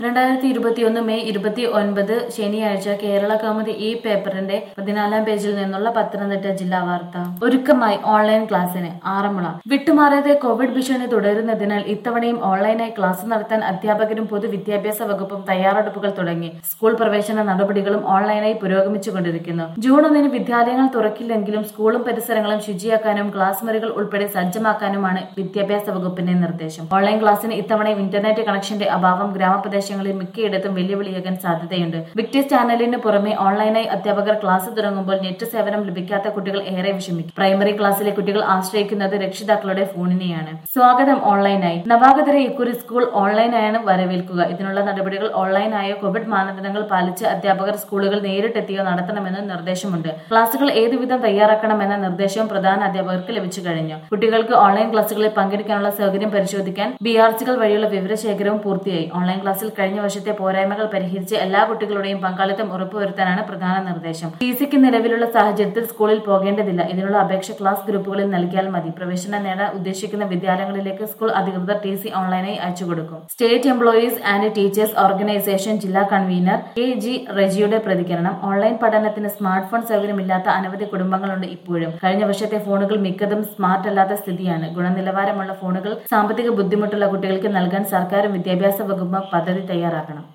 രണ്ടായിരത്തി ഇരുപത്തിയൊന്ന് മെയ് ഇരുപത്തി ഒൻപത് ശനിയാഴ്ച കേരള കൗമുദി ഈ പേപ്പറിന്റെ പതിനാലാം പേജിൽ നിന്നുള്ള പത്തനംതിട്ട ജില്ലാ വാർത്ത ഒരുക്കമായി ഓൺലൈൻ ക്ലാസ്സിന് ആറന്മുള വിട്ടുമാറാതെ കോവിഡ് ഭീഷണി തുടരുന്നതിനാൽ ഇത്തവണയും ഓൺലൈനായി ക്ലാസ് നടത്താൻ അധ്യാപകരും പൊതുവിദ്യാഭ്യാസ വകുപ്പും തയ്യാറെടുപ്പുകൾ തുടങ്ങി സ്കൂൾ പ്രവേശന നടപടികളും ഓൺലൈനായി പുരോഗമിച്ചുകൊണ്ടിരിക്കുന്നു ജൂൺ ഒന്നിന് വിദ്യാലയങ്ങൾ തുറക്കില്ലെങ്കിലും സ്കൂളും പരിസരങ്ങളും ശുചിയാക്കാനും ക്ലാസ് മുറികൾ ഉൾപ്പെടെ സജ്ജമാക്കാനുമാണ് വിദ്യാഭ്യാസ വകുപ്പിന്റെ നിർദ്ദേശം ഓൺലൈൻ ക്ലാസ്സിന് ഇത്തവണയും ഇന്റർനെറ്റ് കണക്ഷന്റെ അഭാവം ഗ്രാമപ്രദേശങ്ങളിൽ മിക്കയിടത്തും വെല്ലുവിളിയാകാൻ സാധ്യതയുണ്ട് വിക്ടേഴ്സ് ചാനലിന് പുറമെ ഓൺലൈനായി അധ്യാപകർ ക്ലാസ് തുടങ്ങുമ്പോൾ നെറ്റ് സേവനം ലഭിക്കാത്ത കുട്ടികൾ ഏറെ വിഷമിക്കും പ്രൈമറി ക്ലാസ്സിലെ കുട്ടികൾ ആശ്രയിക്കുന്നത് രക്ഷിതാക്കളുടെ ഫോണിനെയാണ് സ്വാഗതം ഓൺലൈനായി നവാഗതരെ ഇക്കുറി സ്കൂൾ ഓൺലൈനായാണ് വരവേൽക്കുക ഇതിനുള്ള നടപടികൾ ഓൺലൈനായോ കോവിഡ് മാനദണ്ഡങ്ങൾ പാലിച്ച് അധ്യാപകർ സ്കൂളുകൾ നേരിട്ടെത്തിയോ നടത്തണമെന്ന് നിർദ്ദേശമുണ്ട് ക്ലാസുകൾ ഏതുവിധം തയ്യാറാക്കണമെന്ന നിർദ്ദേശവും പ്രധാന അധ്യാപകർക്ക് ലഭിച്ചു കഴിഞ്ഞു കുട്ടികൾക്ക് ഓൺലൈൻ ക്ലാസുകളിൽ പങ്കെടുക്കാനുള്ള സൗകര്യം പരിശോധിക്കാൻ ബി ആർ സികൾ വഴിയുള്ള വിവരശേഖരവും പൂർത്തിയായി ഓൺലൈൻ ക്ലാസ്സിൽ കഴിഞ്ഞ വർഷത്തെ പോരായ്മകൾ പരിഹരിച്ച് എല്ലാ കുട്ടികളുടെയും പങ്കാളിത്തം ഉറപ്പുവരുത്താനാണ് പ്രധാന നിർദ്ദേശം ടി സിക്ക് നിലവിലുള്ള സാഹചര്യത്തിൽ സ്കൂളിൽ പോകേണ്ടതില്ല ഇതിനുള്ള അപേക്ഷ ക്ലാസ് ഗ്രൂപ്പുകളിൽ നൽകിയാൽ മതി പ്രവേശനം നേടാൻ ഉദ്ദേശിക്കുന്ന വിദ്യാലയങ്ങളിലേക്ക് സ്കൂൾ അധികൃതർ ടി സി ഓൺലൈനായി അയച്ചു കൊടുക്കും state employees and teachers organisation ജില്ലാ കൺവീനർ കെ ജി റജിയുടെ പ്രതികരണം ഓൺലൈൻ പഠനത്തിന് സ്മാർട്ട് ഫോൺ സൗകര്യമില്ലാത്ത അനവധി കുടുംബങ്ങളുണ്ട് ഇപ്പോഴും കഴിഞ്ഞ വർഷത്തെ ഫോണുകൾ മിക്കതും സ്മാർട്ട് അല്ലാത്ത സ്ഥിതിയാണ് ഗുണനിലവാരമുള്ള ഫോണുകൾ സാമ്പത്തിക ബുദ്ധിമുട്ടുള്ള കുട്ടികൾക്ക് നൽകാൻ സർക്കാരും വിദ്യാഭ്യാസ വകുപ്പ് പദ്ധതി തയ്യാറാക്കണം